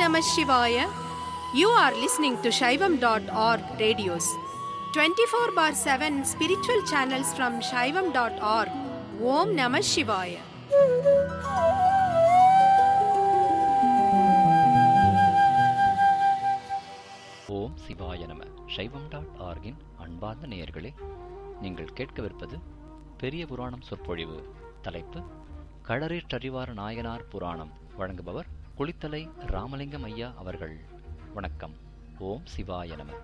Namah Shivaya. You are listening to Shaivam.org radios. 24 bar 7 spiritual channels from Shaivam.org. Om Namah Shivaya. ஓம் சிவாய நம சைவம் dot ஆர்கின் அன்பார்ந்த நேயர்களே நீங்கள் கேட்கவிருப்பது பெரிய புராணம் சொற்பொழிவு தலைப்பு களரேற்றறிவார் நாயனார் புராணம் வழங்குபவர் குளித்தலை ராமலிங்கம் ஐயா அவர்கள் வணக்கம் ஓம் சிவாய நம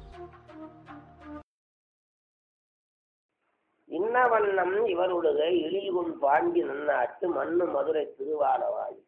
இன்னவண்ணம் இவருடைய எழில்குள் பாண்டி நன்னாட்டு மண்ணு மதுரை திருவாலவாய்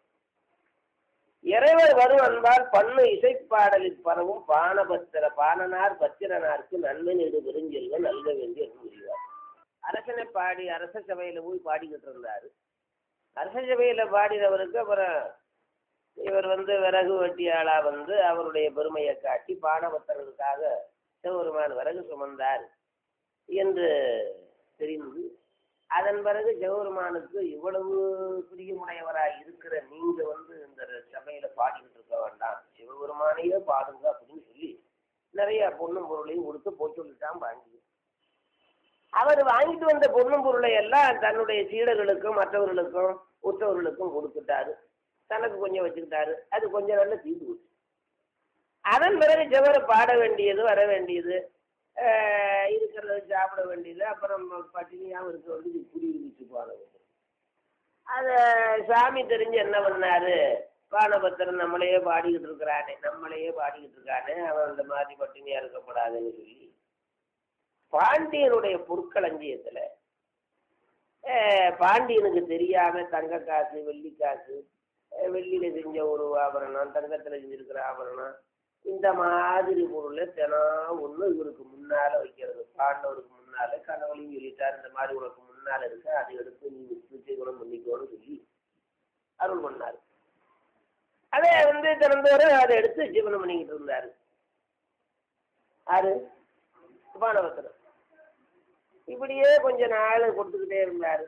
இறைவர் வரும் அன்பால் பண்ணு இசைப்பாடலில் பரவும் பானபத்திர பாணனார் பத்திரனாருக்கு நன்மை நெடு பெருஞ்செல்வ நல்க வேண்டிய கூறுகிறார் அரசனை பாடி அரச சபையில போய் பாடிக்கிட்டு இருந்தாரு அரச சபையில பாடினவருக்கு அப்புறம் இவர் வந்து விறகு வெட்டியாளா வந்து அவருடைய பெருமையை காட்டி பானபத்திரனுக்காக சிவபெருமான் விறகு சுமந்தார் என்று தெரிந்து அதன் பிறகு சிவபெருமானுக்கு இவ்வளவு பிரியமுடையவராய் இருக்கிற நீங்க வந்து இந்த சபையில பாடிக்கிட்டு இருக்க வேண்டாம் சிவபெருமானையே பாடுங்க அப்படின்னு சொல்லி நிறைய பொண்ணும் பொருளையும் கொடுத்து போய் சொல்லிட்டான் வாங்கி அவர் வாங்கிட்டு வந்த பொண்ணும் பொருளை எல்லாம் தன்னுடைய சீடர்களுக்கும் மற்றவர்களுக்கும் உற்றவர்களுக்கும் கொடுத்துட்டாரு தனக்கு கொஞ்சம் வச்சுக்கிட்டாரு அது கொஞ்சம் நல்ல தீர்ந்து போச்சு அதன் பிறகு சிவரை பாட வேண்டியது வர வேண்டியது ஆஹ் இருக்கிறத சாப்பிட வேண்டியது அப்புறம் பட்டினியாகவும் இருக்க வேண்டியது புரி விரிச்சு போனது அதை சாமி தெரிஞ்சு என்ன பண்ணாரு பானபத்திரன் நம்மளையே பாடிக்கிட்டு இருக்கிறானே நம்மளையே பாடிக்கிட்டு இருக்கானே அவன் அந்த மாதிரி பட்டினியா இருக்கக்கூடாதுன்னு சொல்லி பாண்டியனுடைய பொற்களஞ்சியத்துல ஆஹ் பாண்டியனுக்கு தெரியாம தங்க காசு வெள்ளி காசு ஆஹ் வெள்ளியில செஞ்ச ஒரு ஆபரணம் தங்கத்துல செஞ்சிருக்கிற ஆபரணம் இந்த மாதிரி பொருளை தினம் ஒன்று இவருக்கு முன்னால வைக்கிறது பாண்டவருக்கு முன்னால கணவனையும் சொல்லிட்டார் இந்த மாதிரி உனக்கு முன்னால இருக்கு அதை எடுத்து நீ நிச்சயகுணம் பண்ணிக்கோன்னு சொல்லி அருள் பண்ணார் அதை வந்து தினந்தோறும் அதை எடுத்து ஜீவனம் பண்ணிக்கிட்டு இருந்தாரு ஆறு பானவத்திரம் இப்படியே கொஞ்ச நாள் கொடுத்துக்கிட்டே இருந்தாரு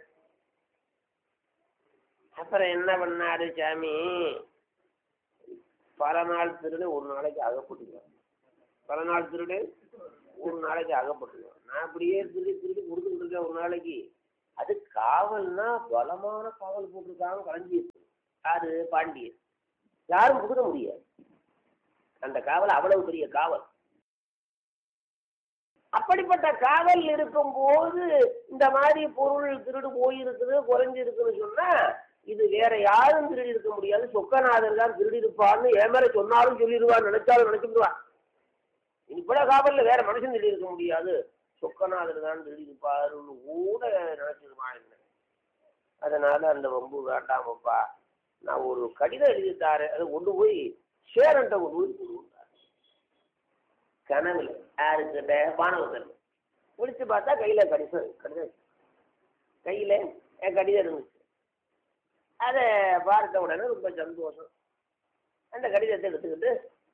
அப்புறம் என்ன பண்ணாரு சாமி பல நாள் திருடு ஒரு நாளைக்கு அகப்பட்டுக்குவேன் பல நாள் திருடு ஒரு நாளைக்கு அகப்பட்டுக்குவேன் நான் அப்படியே திருடி திருடி கொடுத்துக்கிட்டு இருக்கேன் ஒரு நாளைக்கு அது காவல்னா பலமான காவல் போட்டிருக்காங்க கலைஞ்சி யாரு பாண்டியன் யாரும் புகுத முடியாது அந்த காவல் அவ்வளவு பெரிய காவல் அப்படிப்பட்ட காவல் இருக்கும் போது இந்த மாதிரி பொருள் திருடு போயிருக்குது குறைஞ்சு இருக்குன்னு சொன்னா இது வேற யாரும் திருடி இருக்க முடியாது சொக்கநாதர் தான் திருடி இருப்பான்னு என் மேல சொன்னாலும் சொல்லிடுவான் நினைச்சாலும் நினைச்சுடுவான் இப்பட காவல்ல வேற மனுஷன் திருடி இருக்க முடியாது சொக்கநாதர் தான் திருடி இருப்பாருன்னு கூட நினைச்சிருவான் என்ன அதனால அந்த வம்பு வேண்டாமப்பா நான் ஒரு கடிதம் எழுதி தாரேன் அதை கொண்டு போய் சேரன்ட்ட கொண்டு போய் கொடுத்தாரு கனவுல யாருக்கிட்ட பானவத்தன் முடிச்சு பார்த்தா கையில கடிதம் கடிதம் கையில என் கடிதம் இருந்துச்சு அதை பார்த்த உடனே ரொம்ப சந்தோஷம் அந்த கடிதத்தை எடுத்துக்கிட்டு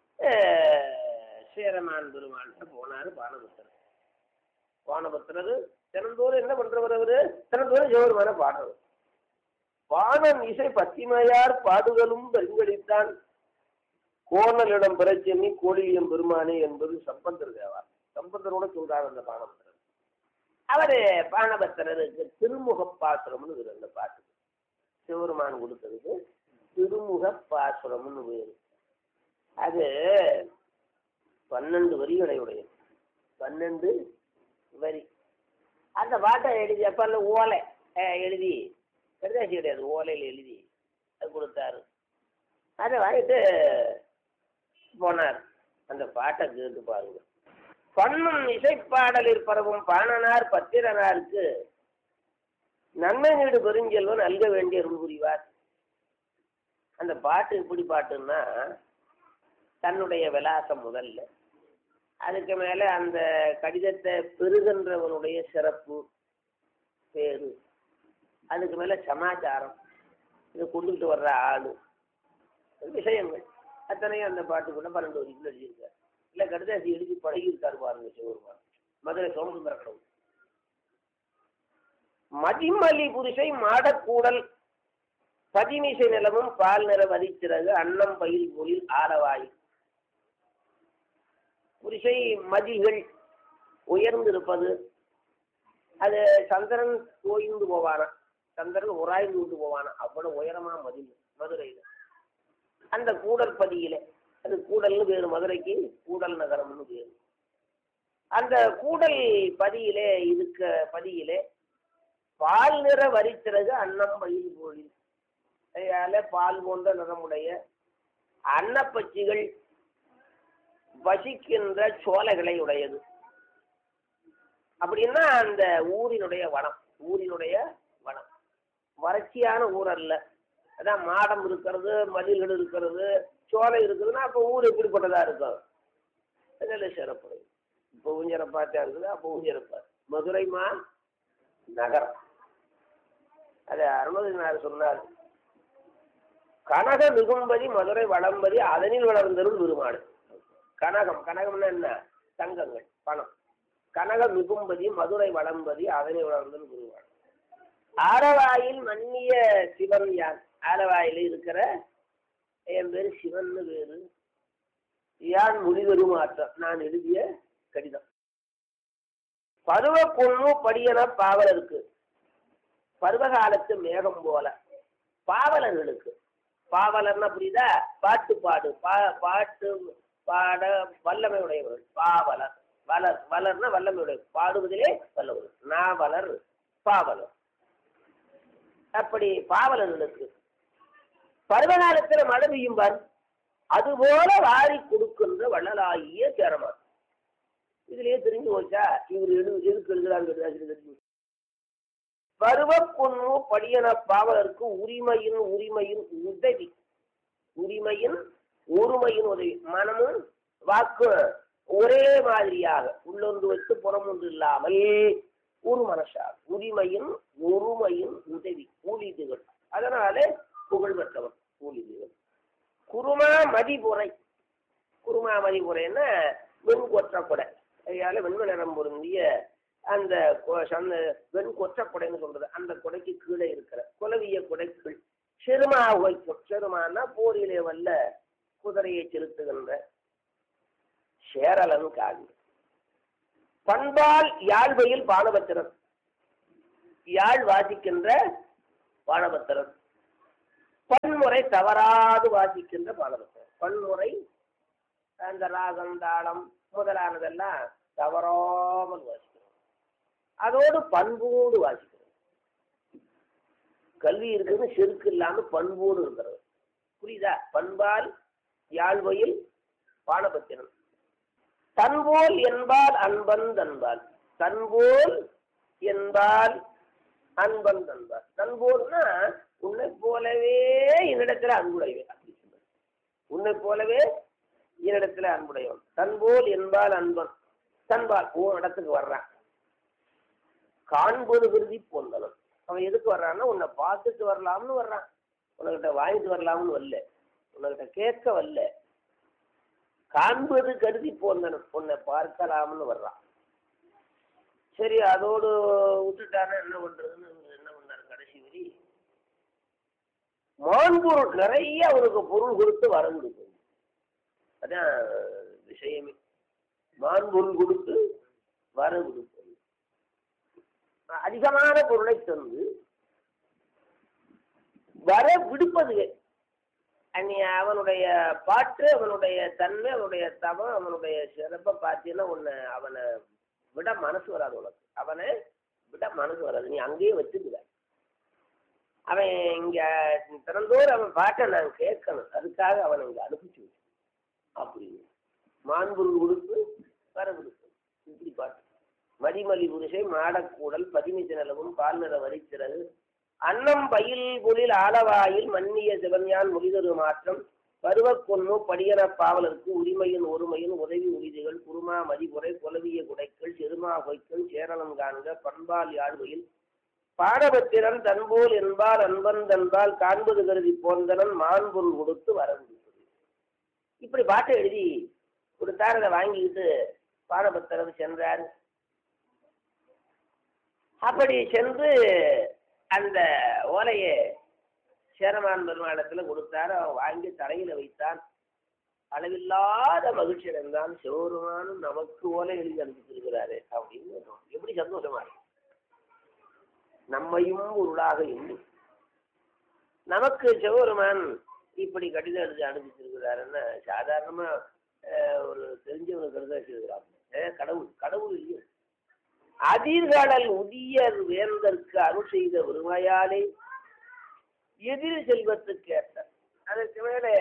சேரமான் பெருமான்கிட்ட போனார் பானபத்திரர் பானபத்திரர் தினந்தோறும் என்ன பண்றவர் அவரு தினந்தோறும் ஜோருமான பாடுறவர் பானம் இசை பத்திமையார் பாடுதலும் பெருங்கடித்தான் கோணலிடம் பிரச்சனி கோழியம் பெருமானே என்பது சம்பந்தர் தேவார் சம்பந்தரோட சொல்றார் அந்த பானபத்திரர் அவரு பானபத்திரருக்கு திருமுக பாசுரம்னு அந்த பாட்டு சிவருமான் கொடுத்ததுக்கு திருமுக பாசுரம்னு பேரு அது பன்னெண்டு வரிகளை உடையது பன்னெண்டு வரி அந்த பாட்டை எழுதி அப்ப அந்த ஓலை எழுதி கடிதாசி கிடையாது ஓலையில் எழுதி அது கொடுத்தாரு அதை வாங்கிட்டு போனார் அந்த பாட்டை கேட்டு பாருங்க பண்ணும் இசைப்பாடலில் பரவும் பாணனார் பத்திரனாருக்கு நன்மை நீடு பெருஞ்செல்வன் நல்க வேண்டிய அருள் புரிவார் அந்த பாட்டு எப்படி பாட்டுன்னா தன்னுடைய விலாசம் முதல்ல அதுக்கு மேலே அந்த கடிதத்தை பெறுகின்றவனுடைய சிறப்பு பேரு அதுக்கு மேலே சமாச்சாரம் இதை கொண்டுகிட்டு வர்ற ஆளு விஷயங்கள் அத்தனையும் அந்த பாட்டுக்குள்ள பன்னெண்டு வரைக்கும் எழுதியிருக்காரு இல்லை கடிதாசி எழுதி பழகியிருக்காரு பாருங்க சிவருமான் மதுரை சோமசுந்தர கடவுள் மதிமலி புருஷை மாடக்கூடல் பதிமிசை நிலமும் பால் நிற வரிச்சிறகு அன்னம் பயில் பொழில் ஆரவாய் புரிசை மதில்கள் உயர்ந்திருப்பது அது சந்திரன் ஓய்ந்து போவானா சந்திரன் உராய்ந்து விட்டு போவானா அவ்வளவு உயரமா மதில் மதுரையில அந்த கூடல் பதியில அது கூடல்னு பேரு மதுரைக்கு கூடல் நகரம்னு பேரு அந்த கூடல் பதியிலே இருக்க பதியிலே பால் நிற வரிச்சிறகு அன்னம் பயில் பொழில் அதனால பால் போன்ற நிறமுடைய அன்னப்பச்சிகள் வசிக்கின்ற சோலைகளை உடையது அப்படின்னா அந்த ஊரினுடைய வனம் ஊரினுடைய வனம் வறட்சியான ஊர் அல்ல அதான் மாடம் இருக்கிறது மதில்கள் இருக்கிறது சோலை இருக்குதுன்னா அப்போ ஊர் எப்படிப்பட்டதா இருக்கும் நல்ல சிறப்பு இப்பவும் சிறப்பாத்தான் இருக்குது அப்பவும் சிறப்பா மதுரை மா நகரம் அது அருணகிரிநாதர் சொன்னார் கனக மிகும்பதி மதுரை வளம்பதி அதனில் வளர்ந்தருள் பெருமாடு கனகம் கனகம்னா என்ன தங்கங்கள் பணம் கனக மிகும்பதி மதுரை வளம்பதி அதனில் வளர்ந்தருள் பெருமாடு ஆரவாயில் மன்னிய சிவன் யான் ஆரவாயில் இருக்கிற என் பேரு சிவன் பேரு யான் முடிவெருமாற்றம் நான் எழுதிய கடிதம் பருவ பொண்ணு படியன பாவலருக்கு பருவகாலத்து மேகம் போல பாவலர்களுக்கு பாவலர்னா புரியுதா பாட்டு பாடு பா பாட்டு பாட வல்லமை உடையவர்கள் பாவலர் வளர் வளர்னா வல்லமை உடைய பாடுவதிலே வல்லவர் நாவலர் பாவலர் அப்படி பாவலர்களுக்கு பருவகாலத்தில் மழை பெய்யும் பார் அதுபோல வாரி கொடுக்கின்ற வள்ளலாகிய சேரமான் இதுலயே தெரிஞ்சு போச்சா இவர் எது எதுக்கு எழுதுறாங்க தெரிஞ்சு பருவ பொண்ணு படியன பாவலருக்கு உரிமையின் உரிமையின் உதவி உரிமையின் ஒருமையின் உதவி மனமும் வாக்கு ஒரே மாதிரியாக உள்ளொன்று வைத்து புறம் ஒன்று இல்லாமல் ஒரு மனசா உரிமையின் ஒருமையின் உதவி ஊழிதுகள் அதனாலே புகழ் பெற்றவர் ஊழிதுகள் குருமா மதிபுரை குருமா மதிபுரைன்னா வெண் கொற்ற கொடை அதனால வெண்மை நிறம் பொருந்திய அந்த கொ- சந்த வெண் கொற்ற கொடைன்னு சொல்றது அந்த கொடைக்கு கீழே இருக்கிற குலவிய கொடைக்குள் செருமா வைக்கும் செருமானா போரிலே வல்ல குதிரையை செலுத்துகின்ற சேரலன் காவி பண்பால் யாழ்வையில் பானபத்திரன் யாழ் வாசிக்கின்ற பானபத்திரன் பன்முறை தவறாது வாசிக்கின்ற பானபத்திரன் பன்முறை அந்த ராகம் தாளம் முதலானதெல்லாம் தவறாமல் வாசிக்கிறோம் அதோடு பண்போடு வாசிக்கிறோம் கல்வி இருக்குன்னு செருக்கு இல்லாம பண்போடு இருக்கிறது புரியுதா பண்பால் யாழ்வையில் பானபத்திரன் தன்போல் என்பால் அன்பன் தன்பால் தன்போல் என்பால் அன்பன் தன்பால் தன்போல்னா உன்னை போலவே என்னிடத்துல அன்புடையவன் அப்படி சொல்றது உன்னை போலவே என்னிடத்துல அன்புடையவன் தன்போல் என்பால் அன்பன் தன்பால் உன் இடத்துக்கு வர்றான் காண்பது விருதி போந்தவன் அவன் எதுக்கு வர்றான்னா உன்னை பார்த்துட்டு வரலாம்னு வர்றான் உனக்கிட்ட வாங்கிட்டு வரலாம்னு வரல உனக்கிட்ட கேட்க வரல காண்பது கருதி போந்தனம் உன்னை பார்க்கலாம்னு வர்றான் சரி அதோடு விட்டுட்டானா என்ன பண்றதுன்னு என்ன பண்ணாரு கடைசி வரி மான்பொருள் நிறைய அவனுக்கு பொருள் கொடுத்து வரம் கொடுக்கும் அதான் விஷயமே மான்பொருள் கொடுத்து வரம் கொடுப்பது அதிகமான பொருளை தந்து வர விடுப்பது அன்னி அவனுடைய பாட்டு அவனுடைய தன்மை அவனுடைய தவம் அவனுடைய சிறப்பை பார்த்தீங்கன்னா உன்னை அவனை விட மனசு வராது உனக்கு அவனை விட மனசு வராது நீ அங்கேயே வச்சுக்குற அவன் இங்க திறந்தோர் அவன் பாட்டை நான் கேட்கணும் அதுக்காக அவனை இங்க அனுப்பிச்சு வச்சு அப்படின்னு மாண்புரு கொடுத்து வர கொடுத்து இப்படி பாட்டு மதிமலி புருஷை மாடக்கூடல் பதிமிச்ச நிலவும் பால் நிற வரிச்சிறகு அன்னம் பயில் புலில் ஆலவாயில் மன்னிய சிவன்யான் முடிதொரு மாற்றம் பருவக் கொன்னு படியன பாவலருக்கு உரிமையின் ஒருமையின் உதவி உரிதிகள் குருமா மதிபுரை குலவிய குடைக்கள் செருமா பொய்க்கள் சேரளம் காண்க பண்பால் யாழ்வையில் பாடபத்திரன் தன்போல் என்பால் அன்பன் தன்பால் காண்பது கருதி போந்தனன் மாண்பொருள் கொடுத்து வரவு இப்படி பாட்டை எழுதி கொடுத்தார் அதை வாங்கிக்கிட்டு பாடபத்திரர் சென்றார் அப்படி சென்று அந்த ஓலையை சேரமான் பெருமாளத்துல கொடுத்தார் அவன் வாங்கி தலையில வைத்தான் அளவில்லாத மகிழ்ச்சி அடைந்தான் சிவபெருமானும் நமக்கு ஓலை எழுதி அனுப்பிச்சிருக்கிறாரு அப்படின்னு எப்படி சந்தோஷமா இருக்கு நம்மையும் உருளாக எண்ணி நமக்கு சிவபெருமான் இப்படி கடிதம் எழுதி அனுப்பிச்சிருக்கிறாருன்னா சாதாரணமா அஹ், ஒரு தெரிஞ்சவனுக்கு கடிதம் வச்சிருக்கிறான் அஹ், கடவுள் கடவுள் இல்லையே அதிர்கடல் உதியர் வேந்தற்கு அருள் செய்த வருவாயாலே எதிர் செல்வத்துக்கு ஏற்ற அதற்கு மேலே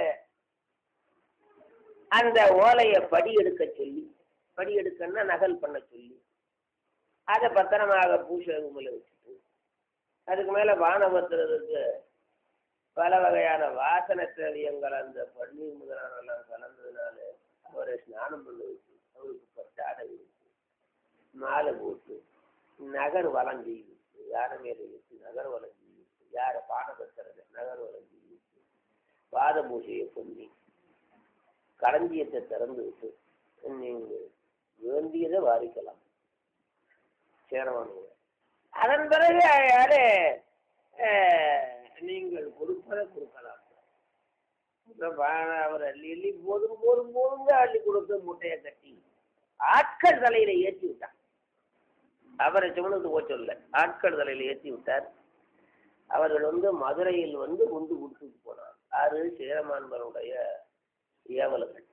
அந்த ஓலையை படி எடுக்க சொல்லி படி எடுக்கன்னா நகல் பண்ண சொல்லி அதை பத்திரமாக பூசை ரூமில் வச்சுட்டு அதுக்கு மேலே வானபத்திரத்துக்கு பல வகையான வாசனை திரவியங்கள் அந்த பன்னீர் முதலானெல்லாம் கலந்ததுனால அவரை ஸ்நானம் பண்ண வச்சு அவருக்கு பட்டாடை வச்சு மாலை போட்டு நகர் வலம் செய்து யாரை மேலே வச்சு நகர் வலம் செய்து யாரை பாடபத்திரத்தை நகர் வலம் செய்து பாத பூஜையை பண்ணி களஞ்சியத்தை திறந்து விட்டு நீங்கள் வேண்டியதை வாரிக்கலாம் சேரவானுங்க அதன் பிறகு யாரு அஹ், நீங்கள் கொடுப்பதை கொடுக்கலாம் இப்ப பா- அவர் அள்ளி அள்ளி போதும் போதும் போதுங்க அள்ளி கொடுத்து முட்டையை கட்டி ஆட்கள் தலையில ஏற்றி விட்டார் அவரை சிவனுக்கு போக சொல்ல ஆட்கள் தலையில ஏற்றி விட்டார் அவர்கள் வந்து மதுரையில் வந்து உண்டு கொடுத்துட்டு போனார் ஆறு சேரமான்பருடைய ஏவலர்கள்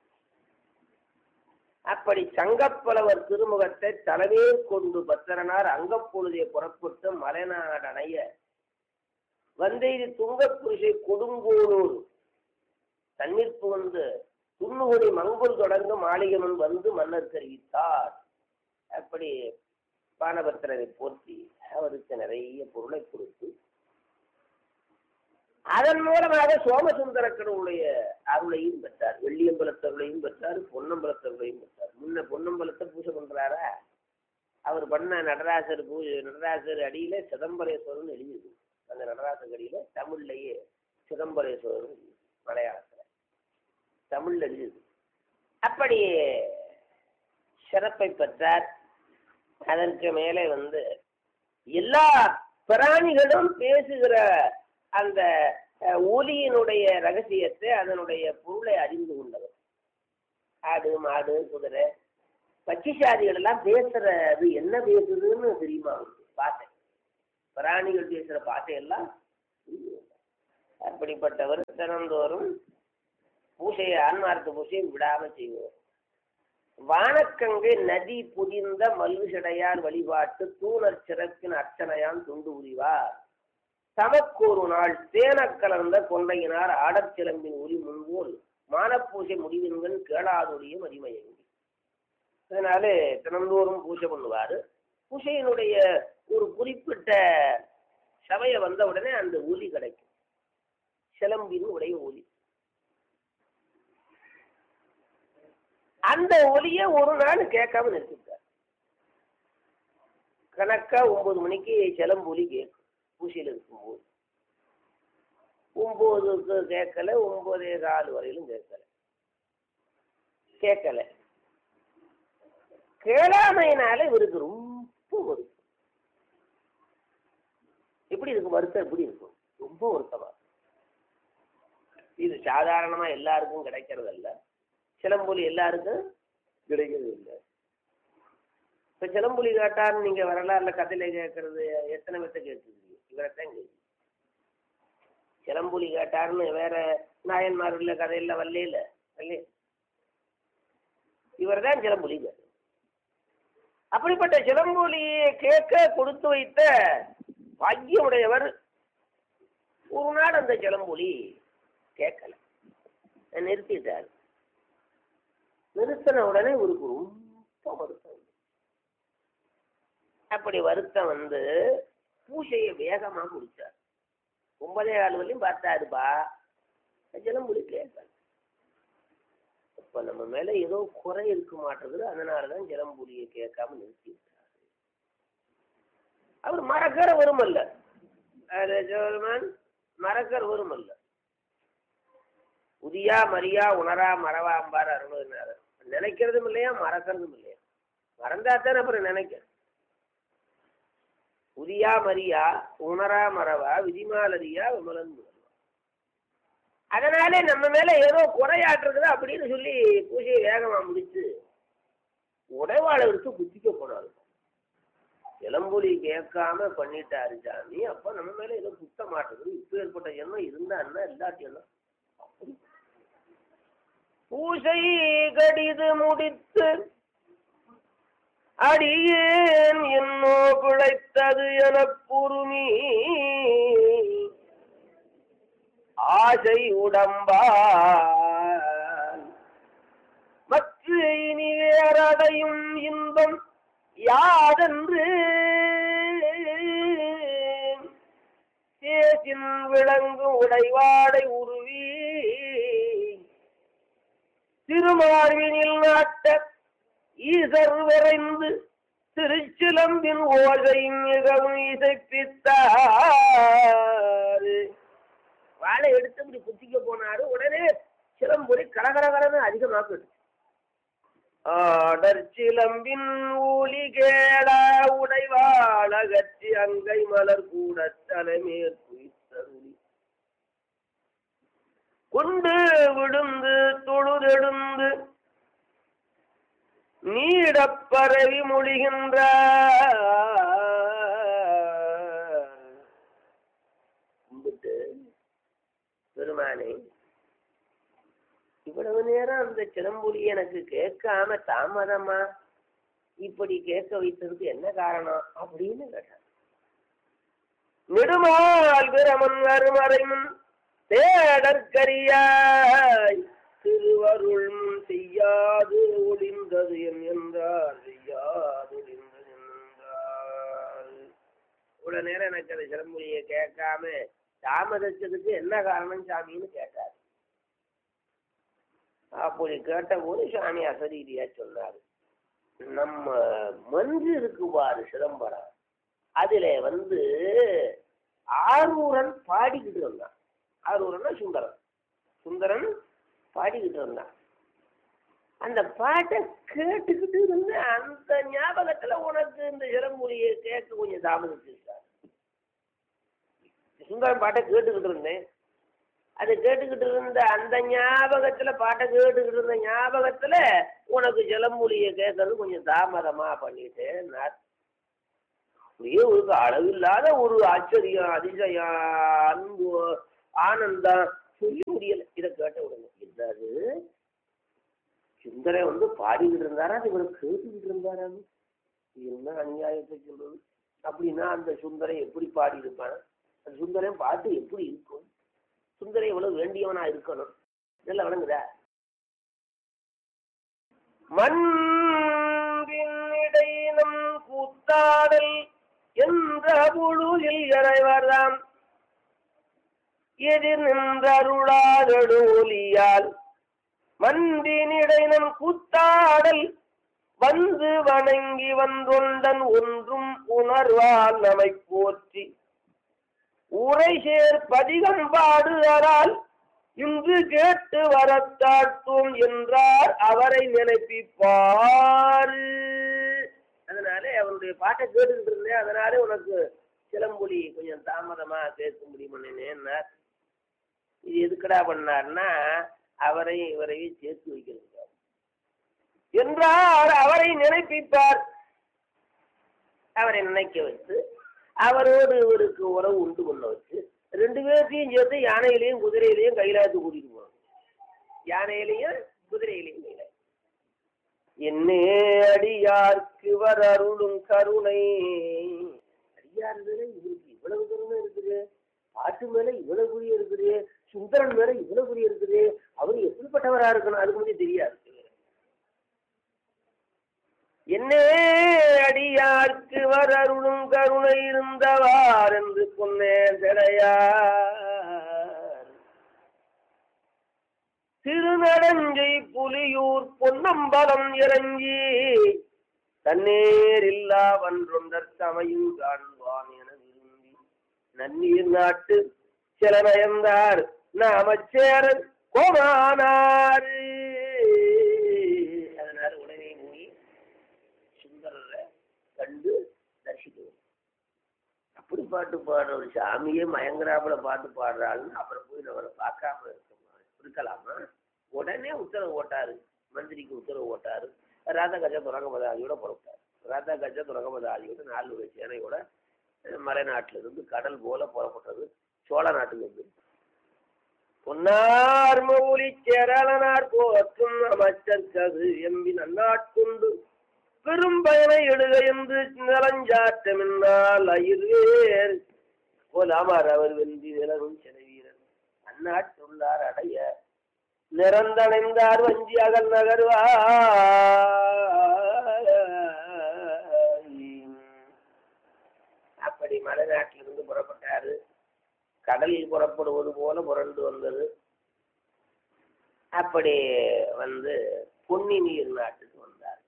அப்படி சங்கப்பலவர் திருமுகத்தை தலைமையில் கொண்டு பத்திரனார் அங்கப்பொழுதே புறப்பட்டு மலைநாடனைய வந்தெய்தி துங்கப்புரிசை கொடுங்கோளூர் தண்ணீர் புகுந்து துண்ணுகுடி மங்குல் தொடர்ந்து மாளிகமன் வந்து மன்னர் தெரிவித்தார் அப்படி பானபத்திரரை போற்றி அவருக்கு நிறைய பொருளை கொடுத்து அதன் மூலமாக சோமசுந்தர கடவுளுடைய அருளையும் பெற்றார் வெள்ளியம்பலத்தருளையும் பெற்றார் பொன்னம்பலத்தருளையும் பெற்றார் முன்ன பொன்னம்பலத்தை பூஜை பண்றாரா அவர் பண்ண நடராசர் பூஜை நடராசர் அடியில சிதம்பரேஸ்வரன் எழுதியிருக்கு அந்த நடராசர் அடியில தமிழ்லயே சிதம்பரேஸ்வரன் எழுதியிருக்கு. மலையாளத்துல தமிழ்ல எழுதியிருக்கு அப்படி சிறப்பை பெற்றார் அதற்கு மேலே வந்து எல்லா பிராணிகளும் பேசுகிற அந்த அஹ், ஒலியினுடைய ரகசியத்தை அதனுடைய பொருளை அறிந்து கொண்டவர் ஆடு மாடு குதிரை பட்சிசாதிகள் எல்லாம் பேசுறது என்ன பேசுதுன்னு தெரியுமா அவருக்கு பார்த்தேன் பிராணிகள் பேசுற பாட்டையெல்லாம் தெரியும். அப்படிப்பட்டவர் தினந்தோறும் பூசையை ஆன்மார்த்த பூசையை விடாம செய்வார் வானக்கங்கை நதி புதிந்த மல்லுசடையார் வழிபாட்டு தூணர் சிறப்பின் அர்ச்சனையான் துண்டு உரிவார் தமக்கொரு நாள் தேனக் கலந்த கொண்டையினார் ஆடற் சிலம்பின் ஒளி முன்போல் மானப்பூசை முடிவின்கண் கேளாதொழிய மதிமயங்கி அதனால தினந்தோறும் பூஜை பண்ணுவாரு பூஜையினுடைய ஒரு குறிப்பிட்ட சபையை வந்த உடனே அந்த ஒலி கிடைக்கும் சிலம்பின் உடைய ஒலி அந்த ஒலியை ஒரு நாள் கேட்காம நிறுத்திட்டார் கணக்கா ஒன்பது மணிக்கு சிலம்பு ஒலி கேட்கும் பூசையில் இருக்கும்போது ஒன்பதுக்கு கேட்கல ஒன்பதே கால் வரையிலும் கேட்கல கேட்கல கேளாமையினால இவருக்கு ரொம்ப வருத்தம் எப்படி இருக்கும் வருத்தம் எப்படி இருக்கும் ரொம்ப வருத்தமா இருக்கும். இது சாதாரணமா எல்லாருக்கும் கிடைக்கிறது இல்ல சிலம்பொலி எல்லாருக்கும் கிடைக்கிறது இல்லை இப்ப சிலம்புலி கேட்டான்னு நீங்க வரலாறுல கதையில கேட்கறது எத்தனை பேர்த்த கேட்டுருக்கீங்க இவரைத்தான் கேட்கு சிலம்புலி கேட்டாருன்னு வேற நாயன்மார்ல கதையில வரல இல்ல இல்லையே இவர் தான் சிலம்புலி கேட்டார். அப்படிப்பட்ட சிலம்புலியை கேட்க கொடுத்து வைத்த பாக்கியமுடையவர் ஒரு நாள் அந்த சிலம்புலி கேட்கல நிறுத்திட்டார் நிறுத்தின உடனே இவருக்கு ரொம்ப வருத்தம் அப்படி வருத்தம் வந்து பூசையை வேகமா முடிச்சார் ஒன்பதே கால் வரையும் பார்த்தாருப்பா சிலம்புலி கேட்கல இப்ப நம்ம மேல ஏதோ குறை இருக்க மாட்டேங்குது அதனாலதான் சிலம்புலியை கேட்காம நிறுத்தி விட்டாரு அவர் மறக்கிற வருமல்ல அது ஜோல்மான் மறக்கிற வருமல்ல உதியா மரியா உணரா மறவாம்பார் அருள்னாரு நினைக்கிறதும் இல்லையா மறக்கிறதும் இல்லையா மறந்தா தானே அப்புறம் நினைக்க உதியா மரியா உணரா மறவா விதிமாலரியா விமலன் முதல்வா அதனாலே நம்ம மேல ஏதோ குறையாட்டுருக்குது அப்படின்னு சொல்லி பூஜையை வேகமா முடிச்சு உடைவாளை எடுத்து குத்திக்க போனாரு இளம்புலி கேட்காம பண்ணிட்டாரு சாமி அப்ப நம்ம மேல ஏதோ குத்த மாட்டேங்குது இப்ப ஏற்பட்ட எண்ணம் இருந்தா என்ன இல்லாட்டி என்ன அப்படி. பூசை கடிது முடித்து அடியேன் என்னோ பிழைத்தது எனப் பொறுமி ஆசை உடம்பால் மற்ற இனி வேறடையும் இன்பம் யாதென்று சேசின் விளங்கு உடைவாடை உருவி திருமார்வினில் நாட்ட ஈசர் விரைந்து திருச்சிலம்பின் ஓசை மிகவும் இசைப்பித்தார் வாழை எடுத்து இப்படி குத்திக்க போனாரு உடனே சிலம்பொலி கலகலகலன்னு அதிகமாக்குது ஆடர் சிலம்பின் ஊலி கேடா உடைவாள் அகற்றி அங்கை மலர் கூட தலைமேற் குய்த்தருளி கொண்டு விழுந்து தொழுதெழுந்து நீடப் பரவி மொழிகின்ற கும்பிட்டு பெருமானே இவ்வளவு நேரம் அந்த சிலம்புலி எனக்கு கேட்காம தாமதமா இப்படி கேட்க வைத்ததுக்கு என்ன காரணம் அப்படின்னு கேட்டான் நெடுமால் பிரமன் அருமறைமுன் தேடற்கரியாய் திருவருள் முன் செய்யாது ஒளிந்தது என் என்றார் செய்யாது ஒளிந்தது என் என்றார் இவ்வளவு நேரம் எனக்கு அந்த சிலம்புலியை கேட்காம தாமதிச்சதுக்கு என்ன காரணம் சாமின்னு கேட்டார் அப்படி கேட்டபோது சாமி அசரீதியா சொன்னார் நம்ம மஞ்சு இருக்கு பாரு சிதம்பரம் அதுல வந்து ஆரூரன் பாடிக்கிட்டு வந்தான் ஆரூரன்னா சுந்தரன் சுந்தரன் பாடிக்கிட்டு வந்தான் அந்த பாட்டை கேட்டுக்கிட்டு இருந்து அந்த ஞாபகத்துல உனக்கு இந்த சிலம்புலியை கேட்க கொஞ்சம் தாமதிச்சிருக்காரு சுந்தரன் பாட்டை கேட்டுக்கிட்டு இருந்தேன் அது கேட்டுக்கிட்டு இருந்த அந்த ஞாபகத்துல பாட்டை கேட்டுக்கிட்டு இருந்த ஞாபகத்துல உனக்கு ஜலமூலியை கேட்கறது கொஞ்சம் தாமதமா பண்ணிட்டேன் நான் அப்படியே ஒரு அளவில்லாத ஒரு ஆச்சரியம் அதிசயம் அன்பு ஆனந்தம் சொல்லி முடியல இதை கேட்ட உடனே இருந்தாரு சுந்தரை வந்து பாடிக்கிட்டு இருந்தாரா அது இவர் கேட்டுக்கிட்டு இருந்தாரான்னு என்ன அநியாயத்தை சொல்றது அப்படின்னா அந்த சுந்தரை எப்படி பாடி இருப்பான் அந்த சுந்தரம் பாட்டு எப்படி இருக்கும் சுந்தரை எவ்வளவு வேண்டியவனா இருக்கணும் இதெல்லாம் வணங்குதா மண்பின்னிடையினம் கூத்தாடல் என்ற பொழுதில் இறைவராம் எதிர் நின்றருளாதடு ஒலியால் மண்பினிடையினம் கூத்தாடல் வந்து வணங்கி வந்தொண்டன் ஒன்றும் உணர்வால் நம்மை போற்றி உரை சேர் பதிகம் பாடுதலால் இன்று கேட்டு வரத்தாட்டும் என்றார் அவரை நினைப்பிப்பாரு அதனாலே அவருடைய பாட்டை கேட்டுக்கிட்டு இருந்தேன் அதனாலே உனக்கு சிலம்பொலி கொஞ்சம் தாமதமா கேட்க முடியுமன்னேன்னார் இது எதுக்கடா பண்ணார்னா அவரையும் இவரையும் சேர்த்து வைக்கிறது என்றார் அவரை நினைப்பிப்பார் அவரை நினைக்க வைத்து அவரோடு இவருக்கு உறவு உண்டு பண்ண வச்சு ரெண்டு பேர்த்தையும் சேர்த்து யானையிலையும் குதிரையிலையும் கைலாயத்து கூட்டிட்டு போவாங்க யானையிலையும் குதிரையிலையும் கைலாயம் என்னே அடியார்க்கு வர் அருளும் கருணை அடியார் மேல இவருக்கு இவ்வளவு கருணை இருக்குது பாட்டு மேல இவ்வளவு குறி இருக்குது சுந்தரன் மேல இவ்வளவு குறி இருக்குது அவர் எப்படிப்பட்டவரா இருக்கணும் அதுக்கு முன்னாடி தெரியாது என்னே அடியார்க்கு வர் அருளும் கருணை இருந்தவார் என்று சொன்னேன் திரையார் திருநடஞ்சை புலியூர் பொன்னம்பலம் இறங்கி தன்னேரில்லா வன்றொண்டர் சமையும் காண்பான் என விரும்பி நன்னீர் நாட்டு சிலநயந்தார் நாமச்சேரன் கோமானாரு அதனால உடனே போய் சுந்தரரை கண்டு தரிசிக்கணும் அப்படி பாட்டு பாடுற ஒரு சாமியே மயங்கராப்புல பாட்டு பாடுறாள்னு அப்புறம் போய் நம்மளை பார்க்காம இருக்கோம் இருக்கலாமா உடனே உத்தரவு போட்டாரு மந்திரிக்கு உத்தரவு போட்டாரு ராதா கஜ துரகமதாதியோட புறப்பட்டார் ராதா கஜ துரகமதாதியோட நாலு வகை சேனையோட அஹ், மலைநாட்டுல இருந்து கடல் போல புறப்பட்டது சோழ நாட்டுக்கு வந்து பொன்னார் மௌலி கேரளனார் போற்றும் அமைச்சர்கது எம்பி நன்னாட்கொண்டு பெரும் பயனை எழுத என்று நலஞ்சாட்டமென்னால் அயிர்வேர் போலாமார் அவர் வென்றி நிலவும் செலவீரன் அந்நாட்டுள்ளார் அடைய நிறந்தணைந்தார் வஞ்சி அகல் நகர்வா அப்படி மலைநாட்டிலிருந்து புறப்பட்டாரு கடலில் புறப்படுவது போல புரண்டு வந்தது அப்படி வந்து பொன்னி நீர் நாட்டுக்கு வந்தார்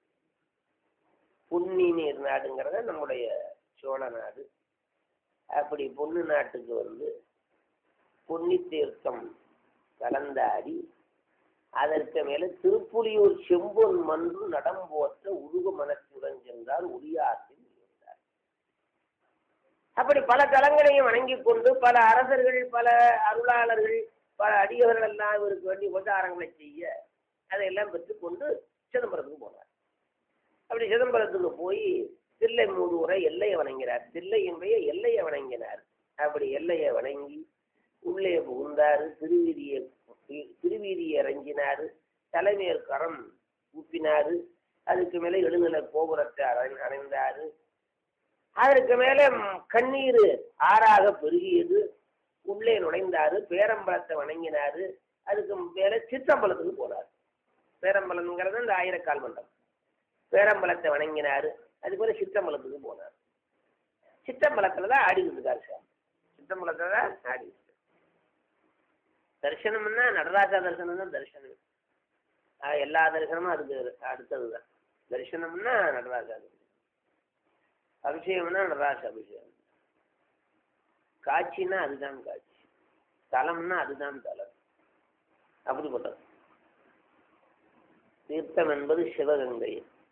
பொன்னி நீர் நாடுங்கிறத நம்முடைய சோழ நாடு அப்படி பொன்னு நாட்டுக்கு வந்து பொன்னி தீர்த்தம் கலந்தாடி அதற்கு மேல திருப்புலியூர் செம்பொன் மன்று நடம்போற்ற உருகு மனத்துடன் சென்றார் உரியாற்றில் இருந்தார் அப்படி பல தலங்களையும் வணங்கிக் கொண்டு பல அரசர்கள் பல அருளாளர்கள் பல அடியவர்கள் எல்லாம் இவருக்கு வேண்டி உபச்சாரங்களை செய்ய அதையெல்லாம் பெற்றுக்கொண்டு சிதம்பரத்துக்கு போனார் அப்படி சிதம்பரத்துக்கு போய் தில்லை மூதூரை எல்லையை வணங்கினார் தில்லையினுடைய எல்லையை வணங்கினார் அப்படி எல்லையை வணங்கி உள்ளே புகுந்தாரு திருவீதியை திருவீதியை இறங்கினாரு தலைமையர் கரம் ஊப்பினாரு அதுக்கு மேலே எழுநிலை கோபுரத்தை அறை- அணைந்தாரு அதற்கு மேலே ம், கண்ணீர் ஆறாக பெருகியது உள்ளே நுழைந்தாரு பேரம்பலத்தை வணங்கினாரு அதுக்கு மேலே சிற்றம்பலத்துக்கு போனார் பேரம்பலம்ங்கிறது இந்த ஆயிரக்கால் மண்டபம் பேரம்பலத்தை வணங்கினாரு அது போல சிற்றம்பலத்துக்கு போனார் சிற்றம்பலத்துல தான் ஆடிக்கிட்டு இருக்காரு சார் சிற்றம்பலத்துல தான் ஆடிக்கிட்டு இருக்காரு. தரிசனம்னா நடராஜா தரிசனம் தான் தரிசனம் ஆஹ் எல்லா தரிசனமும் அதுக்கு அடுத்ததுதான் தரிசனம்னா நடராஜா தரிசனம் அபிஷேகம்னா நடராஜ அபிஷேகம் காட்சின்னா அதுதான் காட்சி தலம்னா அதுதான் தலம் அப்படிப்பட்டது தீர்த்தம் என்பது சிவகங்கை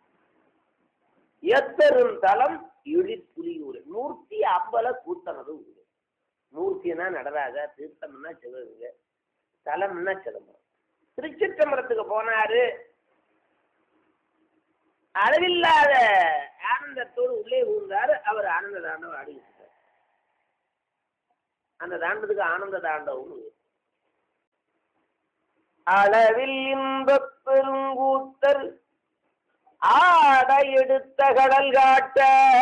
எத்தரும் தலம் இழிப்புலியூர் மூர்த்தி அம்பல கூத்தனது ஊர் மூர்த்தினா நடராஜா தீர்த்தம்னா சிவகங்கை தலம்னா சிதம்பரம் திருச்சிற்றம்பலத்துக்கு போனாரு அளவில்லாத ஆனந்தத்தோடு உள்ளே புகுந்தாரு அவர் ஆனந்த தாண்டவம் ஆடிக்கிட்டு இருக்காரு. அந்த தாண்டத்துக்கு ஆனந்த தாண்டவம் அளவில் இன்பப் பெருங்கூத்தர் ஆட எடுத்த கடல் காட்ட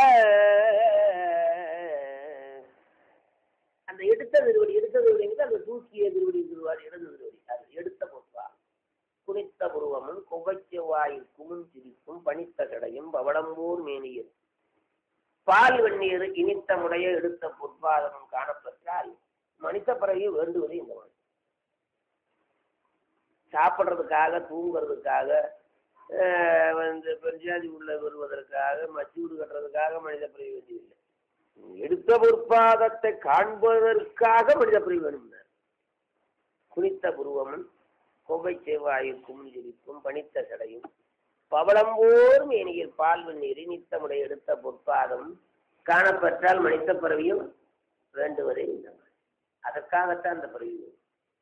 அந்த எடுத்த திருவடி எடுத்த திருவடிங்கிறது அந்த தூக்கிய திருவடி திருவாடி இடது திருவடி அது எடுத்த பொருவா குனித்த புருவமும் குகைச்ச வாயில் குமும் சிரிப்பும் பனித்த கடையும் பவளம்பூர் மேனியில் பால் வெந்நீர் இனித்த முடைய எடுத்த பொற்பாதமும் காணப்பெற்றால் மனித பிறகு வேண்டுவது இந்த மனிதன் சாப்பிட்றதுக்காக தூங்குறதுக்காக ஆஹ் வந்து பெஞ்சாதி உள்ள வருவதற்காக மச்சூடு கட்டுறதுக்காக மனித பிறவி வேண்டியதில்லை எடுத்த பொற்பாதத்தை காண்பதற்காக மனித பிறவி வேணும்னார் குனித்த புருவமும் கொவ்வை செவ்வாயும் குமிஞ்சிரிப்பும் பனித்த சடையும் பவளம்போர் மேனியில் பால் வெந்நீர் நித்தமுடைய எடுத்த பொற்பாதம் காணப்பெற்றால் மனித பிறவியும் வேண்டுவதே இந்த மாதிரி அதற்காகத்தான் அந்த பிறவி வேணும்.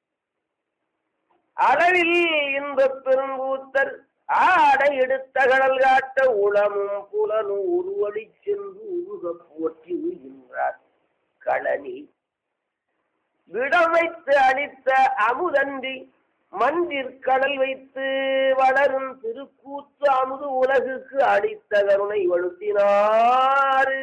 அளவில் இன்பப் பெருங்கூத்தர் ஆடை எடுத்த கடல் காட்ட உளமும் புலனும் உருவழி சென்று உருக போற்றி உயின்றார் களனி விடம் வைத்து அளித்த அமுதன்றி மன்றிற் கடல் வைத்து வளரும் திருக்கூத்து அமுது உலகுக்கு அளித்த கருணை வழுத்தினாரு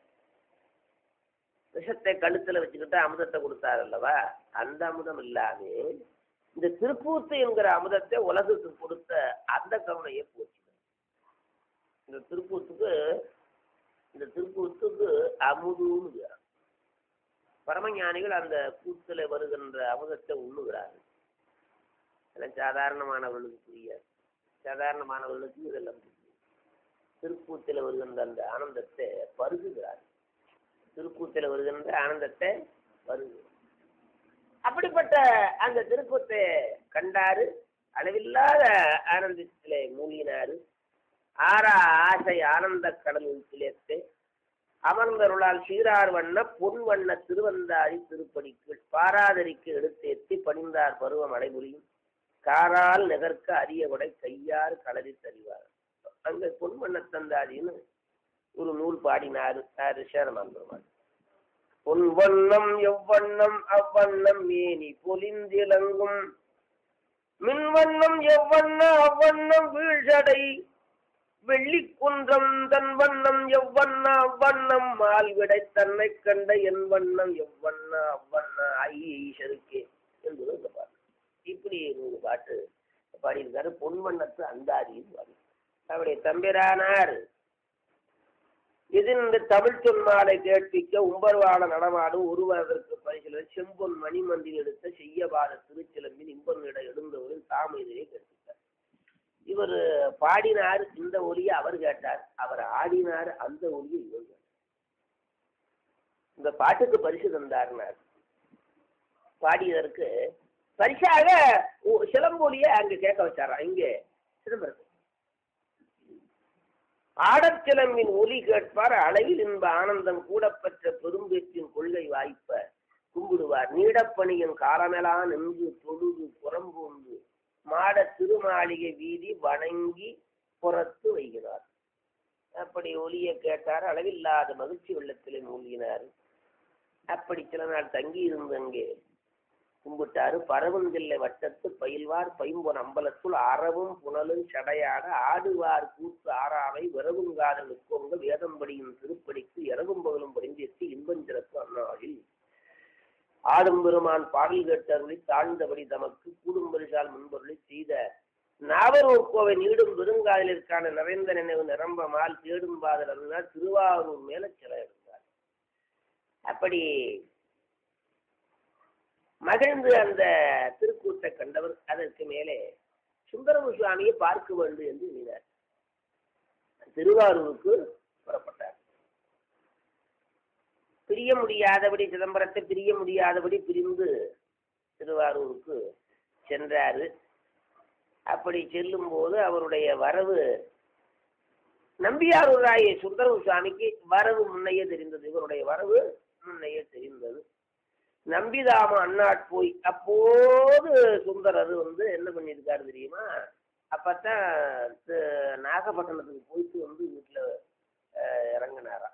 விஷத்தை கழுத்துல வச்சுக்கிட்டு அமுதத்தை கொடுத்தார் அல்லவா அந்த அமுதம் இல்லாம இந்த திருக்கூத்து என்கிற அமுதத்தை உலகுக்கு கொடுத்த அந்த கருணையை போச்சு இந்த திருக்கூத்துக்கு இந்த திருக்கூத்துக்கு அமுதுன்னு பேர். பரமஞானிகள் அந்த கூத்துல வருகின்ற அமுதத்தை உண்ணுகிறார்கள் இதெல்லாம் சாதாரணமானவர்களுக்கு புரியாது சாதாரணமானவர்களுக்கு இதெல்லாம் புரியும் திருக்கூத்தில் வருகின்ற அந்த ஆனந்தத்தை பருகுகிறார்கள் திருக்கூத்தில் வருகின்ற ஆனந்தத்தை பருகு அப்படிப்பட்ட அந்த திருக்கூத்தை கண்டாரு அளவில்லாத ஆனந்தத்திலே மூழ்கினாரு ஆறா ஆசை ஆனந்த கடல் திளைத்து அமர்ந்தருளால் சீரார் வண்ண பொன் வண்ண திருவந்தாரி திருப்படிக்கு பாராதரிக்கு எடுத்தேத்தி பணிந்தார் பருவம் அடைபுரியும் காரால் நெகர்க்க அரிய கொடை கையார் களரி தறிவார் அங்க பொன் வண்ண தந்தாதின்னு ஒரு நூல் பாடினாரு யாரு சேரமான் பெருமாள் பொன் வண்ணம் எவ்வண்ணம் அவ்வண்ணம் மேனி பொலிந்திலங்கும் மின்வண்ணம் எவ்வண்ண அவ்வண்ணம் வீழ்சடை வெள்ளிக்குன்றம் தன் வண்ணம் எவ்வண்ண அவ்வண்ணம் மால்விடை தன்னை கண்ட என் வண்ணம் எவ்வண்ண அவ்வண்ண ஐயீஸ்வருக்கே என்பது இந்த பாட்டு இப்படி ஒரு பாட்டு பாடியிருக்காரு பொன் வண்ணத்து அந்தாதின்னு பாடி அவருடைய தம்பிரானார் இது இந்த தமிழ் சொன்மாலை கேட்பிக்க உம்பர்வாட நடமாடும் ஒருவதற்கு பரிசில செம்பொன் மணிமந்தில் எடுத்த செய்யபாத திருச்சிலம்பின் இம்பனிட எழுந்தவரின் தாமையிலே கேட்பித்தார் இவர் பாடினார் இந்த ஒலியை அவர் கேட்டார் அவர் ஆடினார் அந்த ஒலியை இவர் கேட்டார் இந்த பாட்டுக்கு பரிசு தந்தார்னார் பாடியதற்கு பரிசாக ஒ- சிலம்பொலியை அங்க கேட்க வச்சாராம் இங்கே சிதம்பரத்தில் ஆடச்சிலம்பின் ஒலி கேட்பார் அளவில் இன்ப ஆனந்தம் கூடப்பெற்ற பெரும்பேற்றின் கொள்கை வாய்ப்ப கும்பிடுவார் நீடப்பணியின் காலமெல்லாம் நின்று தொழுது புறம்பூந்து மாட திருமாளிகை வீதி வணங்கி புறத்து வைகிறார் அப்படி ஒலியை கேட்டார் அளவில்லாத மகிழ்ச்சி வெள்ளத்திலே மூழ்கினார் அப்படி சில நாள் தங்கி இருந்து அங்கே கும்பிட்டாரு பரவந்தில்லை வட்டத்து பயில்வார் பைம்பொன் அம்பலத்துள் அறவும் புனலும் சடையாட ஆடுவார் கூத்து ஆறாவை விரவுங்காதல் நிற்கோங்க வேதம்படியின் திருப்படிக்கு இரவும் பகலும் படிந்தேற்றி இன்பஞ்சிறப்பு அந்நாளில் ஆடும் பெருமான் பாடல் கேட்டருளி தாழ்ந்தபடி தமக்கு கூடும் பரிசால் முன்பொருளி செய்த நாவரூர் கோவை நீடும் பெருங்காதலிற்கான நிறைந்த நினைவு நிரம்பமால் தேடும் பாதல் அருளார் திருவாரூர் மேல சில எடுத்தார் அப்படி மகிழ்ந்து அந்த திருக்கூத்தை கண்டவர் அதற்கு மேலே சுந்தரமு சுவாமியை பார்க்க வேண்டும் என்று எண்ணினார் திருவாரூருக்கு புறப்பட்டார் பிரிய முடியாதபடி சிதம்பரத்தை பிரிய முடியாதபடி பிரிந்து திருவாரூருக்கு சென்றாரு அப்படி செல்லும் போது அவருடைய வரவு நம்பியாரூராய சுந்தரமு சுவாமிக்கு வரவு முன்னையே தெரிந்தது இவருடைய வரவு முன்னையே தெரிந்தது நம்பிதாம அண்ணாட் போய் அப்போது சுந்தரர் வந்து என்ன பண்ணியிருக்காரு தெரியுமா அப்பத்தான் தி- நாகப்பட்டினத்துக்கு போயிட்டு வந்து வீட்டில் இறங்கினாராம்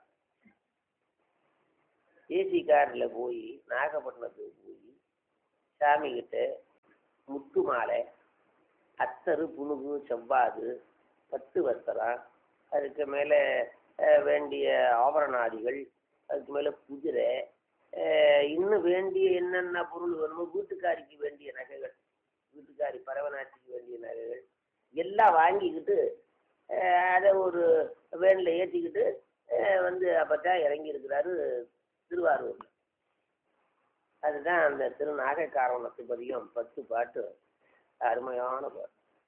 ஏசி காரில் போய் நாகப்பட்டினத்துக்கு போய் சாமி கிட்ட முத்து மாலை அத்தரு புனுகு செவ்வாது பத்து வஸ்திரம் அதுக்கு மேலே வேண்டிய ஆபரணாதிகள் அதுக்கு மேலே குதிரை அஹ் இன்னும் வேண்டிய என்னென்ன பொருள் வேணுமோ வீட்டுக்காரிக்கு வேண்டிய நகைகள் வீட்டுக்காரி பரவநாட்டிக்கு வேண்டிய நகைகள் எல்லாம் வாங்கிக்கிட்டு அஹ் அதை ஒரு வேனில் ஏற்றிக்கிட்டு அஹ் வந்து அப்பத்தான் இறங்கி இருக்கிறாரு திருவாரூரில் அதுதான் அந்த திரு நாகைக்காரவனத்தை பதியம் பத்து பாட்டு அருமையான பாட்டு